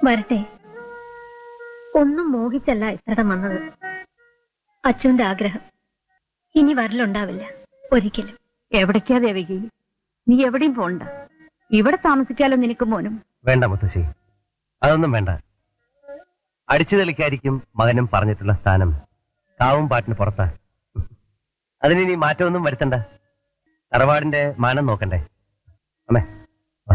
വരട്ടെ ഒന്നും മോഹിച്ചല്ല ഇത്രടം വന്നത് അച്ഛന്റെ ആഗ്രഹം ഇനി വരലുണ്ടാവില്ല ഒരിക്കലും എവിടേക്കാ ദേവകി നീ എവിടെയും പോണ്ട ഇവിടെ താമസിക്കാലോ നിനക്ക് മോനും വേണ്ട മുത്തശ്ശി അതൊന്നും വേണ്ട അടിച്ചു തെളിക്കായിരിക്കും മകനും പറഞ്ഞിട്ടുള്ള സ്ഥാനം കാവും പാട്ടിന് പുറത്താ അതിനി മാറ്റമൊന്നും വരുത്തണ്ട തറവാടിന്റെ മാനം നോക്കണ്ടേ അമ്മേ വാ.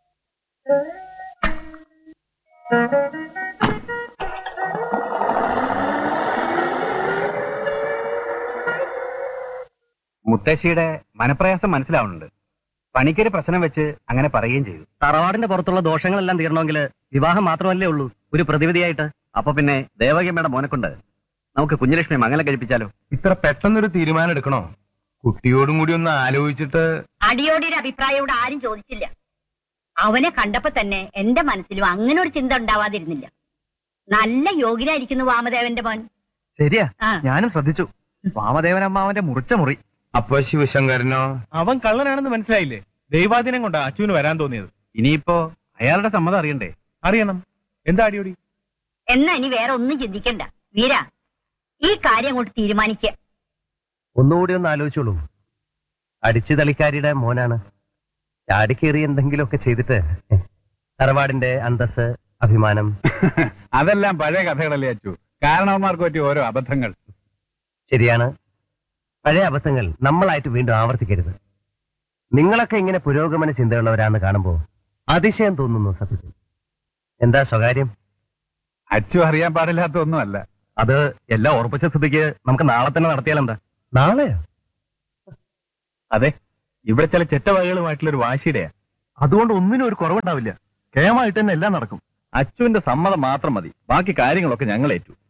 മുത്തശ്ശിയുടെ മനപ്രയാസം മനസ്സിലാവുന്നുണ്ട് പണിക്കൊരു പ്രശ്നം വെച്ച് അങ്ങനെ പറയുകയും ചെയ്തു തറവാടിന്റെ പുറത്തുള്ള ദോഷങ്ങളെല്ലാം തീരണമെങ്കിൽ വിവാഹം മാത്രമല്ലേ ഉള്ളൂ ഒരു പ്രതിവിധിയായിട്ട് അപ്പൊ പിന്നെ ദേവകിയമ്മയുടെ മോനെ കൊണ്ട് നമുക്ക് കുഞ്ഞലക്ഷ്മി മംഗലം കഴിപ്പിച്ചാലോ ഇത്ര പെട്ടെന്നൊരു തീരുമാനം എടുക്കണോ കുട്ടിയോടും കൂടി ഒന്ന് ആലോചിച്ചിട്ട് അടിയോടിയുടെ അഭിപ്രായം ഇവിടെ ആരും ചോദിച്ചില്ല അവനെ കണ്ടപ്പോ തന്നെ എന്റെ മനസ്സിലും അങ്ങനെ ഒരു ചിന്ത ഉണ്ടാവാതിരുന്നില്ല നല്ല യോഗ്യനായിരിക്കുന്നു വാമദേവന്റെ മോൻ ശരിയാ ആ ഞാനും ശ്രദ്ധിച്ചു വാമദേവൻ അമ്മാവന്റെ മുറിച്ച മുറി അപ്പൊ ശിവശങ്കരനോ അവൻ കള്ളനാണെന്ന് മനസ്സിലായില്ലേ ദൈവാധീനം കൊണ്ടാ അച്ചുവിന് വരാൻ തോന്നിയത് ഇനിയിപ്പോ അയാളുടെ സമ്മതം അറിയണ്ടേ അറിയണം എന്താ അടിയോടി എന്നാ ഇനി വേറെ ഒന്നും ചിന്തിക്കണ്ട വീര ഈ കാര്യം അങ്ങോട്ട് തീരുമാനിക്കുക ഒന്നുകൂടി ഒന്ന് ആലോചിച്ചോളൂ അടിച്ചു തളിക്കാരിയുടെ മോനാണ് ചാടിക്കേറി എന്തെങ്കിലുമൊക്കെ ചെയ്തിട്ട് തറവാടിന്റെ അന്തസ് അഭിമാനം അതെല്ലാം പഴയ കഥകളല്ലേ അച്ചു കാരണവന്മാർക്ക് പറ്റിയ ഓരോ അബദ്ധങ്ങൾ ശരിയാണ് പഴയ അബദ്ധങ്ങൾ നമ്മളായിട്ട് വീണ്ടും ആവർത്തിക്കരുത് നിങ്ങളൊക്കെ ഇങ്ങനെ പുരോഗമന ചിന്തയുള്ളവരാന്ന് കാണുമ്പോൾ അതിശയം തോന്നുന്നു സത്യത്തിൽ എന്താ സ്വകാര്യം അച്ചു അറിയാൻ പാടില്ലാത്ത ഒന്നുമല്ല അത് എല്ലാം ഉറപ്പിച്ച സ്ഥിതിക്ക് നമുക്ക് നാളെ തന്നെ നടത്തിയാലെന്താ നാളെയോ അതെ ഇവിടെ ചില ചെറ്റവകകളുമായിട്ടുള്ള ഒരു വാശിയുടെയാ അതുകൊണ്ട് ഒന്നിനും ഒരു കുറവുണ്ടാവില്ല കേമായിട്ട് തന്നെ എല്ലാം നടക്കും അച്ചുവിന്റെ സമ്മതം മാത്രം മതി ബാക്കി കാര്യങ്ങളൊക്കെ ഞങ്ങൾ ഏറ്റു